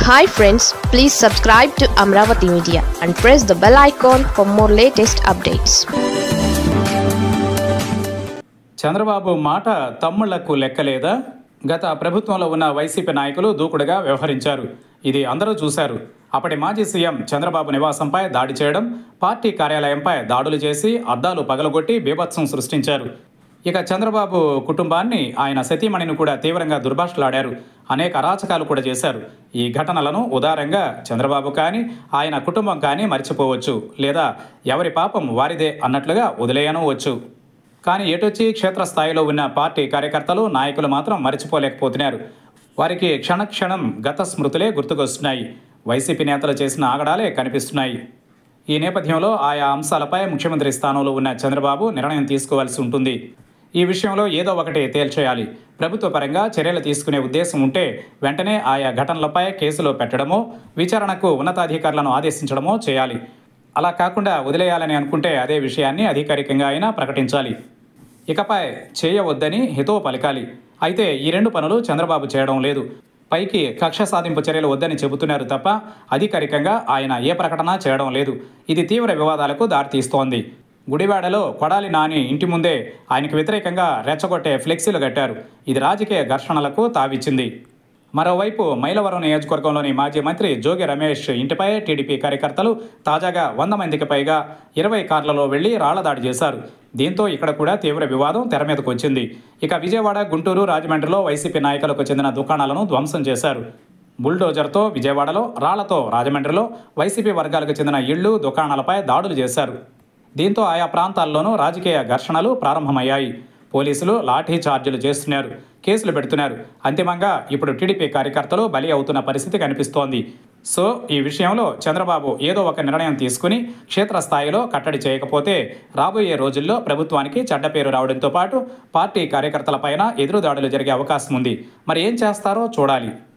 hi friends please subscribe to Amaravati media and press the bell icon for more latest updates Chandrababu మాట తమ్ముళ్లకు లెక్కలేదా గత ప్రభుత్వంలో ఉన్న వైసీపీ నాయకులు దూకుడుగా వ్యవహరించారు ఇది అందరూ చూశారు అప్పటి మాజీ సీఎం చంద్రబాబు నివాసంపై దాడి చేయడం పార్టీ కార్యాలయంపై దాడులు చేసి అద్దాలు పగలగొట్టి బీభత్సం సృష్టించారు ఇక చంద్రబాబు కుటుంబాన్ని ఆయన సతీమణిని కూడా తీవ్రంగా దుర్భాషలాడారు అనేక అరాచకాలు కూడా చేశారు ఈ ఘటనలను ఉదారంగా చంద్రబాబు కానీ ఆయన కుటుంబం కానీ మర్చిపోవచ్చు లేదా ఎవరి పాపం వారిదే అన్నట్లుగా వదిలేయనవచ్చు కానీ ఎటొచ్చి క్షేత్రస్థాయిలో ఉన్న పార్టీ కార్యకర్తలు నాయకులు మాత్రం మర్చిపోలేకపోతున్నారు వారికి క్షణక్షణం గత స్మృతులే గుర్తుకొస్తున్నాయి వైసీపీ నేతలు చేసిన ఆగడాలే కనిపిస్తున్నాయి ఈ నేపథ్యంలో ఆయా అంశాలపై ముఖ్యమంత్రి స్థానంలో ఉన్న చంద్రబాబు నిర్ణయం తీసుకోవాల్సి ఉంటుంది ఈ విషయంలో ఏదో ఒకటి తేల్చేయాలి ప్రభుత్వ పరంగా చర్యలు తీసుకునే ఉద్దేశం ఉంటే వెంటనే ఆయా ఘటనలపై కేసులు పెట్టడమో విచారణకు ఉన్నతాధికారులను ఆదేశించడమో చేయాలి అలా కాకుండా వదిలేయాలని అనుకుంటే అదే విషయాన్ని అధికారికంగా అయినా ప్రకటించాలి ఇకపై చేయవద్దని హితో పలికాలి అయితే ఈ రెండు పనులు చంద్రబాబు చేయడం లేదు పైకి కక్ష సాధింపు చర్యలు వద్దని చెబుతున్నారు తప్ప అధికారికంగా ఆయన ఏ ప్రకటన చేయడం లేదు ఇది తీవ్ర వివాదాలకు దారితీస్తోంది గుడివాడలో కొడాలి నాని ఇంటి ముందే ఆయనకు వ్యతిరేకంగా రెచ్చగొట్టే ఫ్లెక్సీలు కట్టారు ఇది రాజకీయ ఘర్షణలకు తావిచ్చింది మరోవైపు మైలవరం నియోజకవర్గంలోని మాజీ మంత్రి జోగి రమేష్ ఇంటిపై టీడీపీ కార్యకర్తలు తాజాగా వంద మందికి పైగా ఇరవై కార్లలో వెళ్లి రాళ్లదాడి చేశారు దీంతో ఇక్కడ కూడా తీవ్ర వివాదం తెర మీదకు వచ్చింది ఇక విజయవాడ గుంటూరు రాజమండ్రిలో వైసీపీ నాయకులకు చెందిన దుకాణాలను ధ్వంసం చేశారు బుల్డోజర్తో విజయవాడలో రాళ్లతో రాజమండ్రిలో వైసీపీ వర్గాలకు చెందిన ఇళ్లు దుకాణాలపై దాడులు చేశారు దీంతో ఆయా ప్రాంతాల్లోనూ రాజకీయ ఘర్షణలు ప్రారంభమయ్యాయి పోలీసులు లాఠీ చార్జీలు చేస్తున్నారు కేసులు పెడుతున్నారు అంతిమంగా ఇప్పుడు టీడీపీ కార్యకర్తలు బలి అవుతున్న పరిస్థితి కనిపిస్తోంది సో ఈ విషయంలో చంద్రబాబు ఏదో ఒక నిర్ణయం తీసుకుని క్షేత్రస్థాయిలో కట్టడి చేయకపోతే రాబోయే రోజుల్లో ప్రభుత్వానికి చెడ్డ పేరు రావడంతో పాటు పార్టీ కార్యకర్తలపైన ఎదురుదాడులు జరిగే అవకాశం ఉంది మరి ఏం చేస్తారో చూడాలి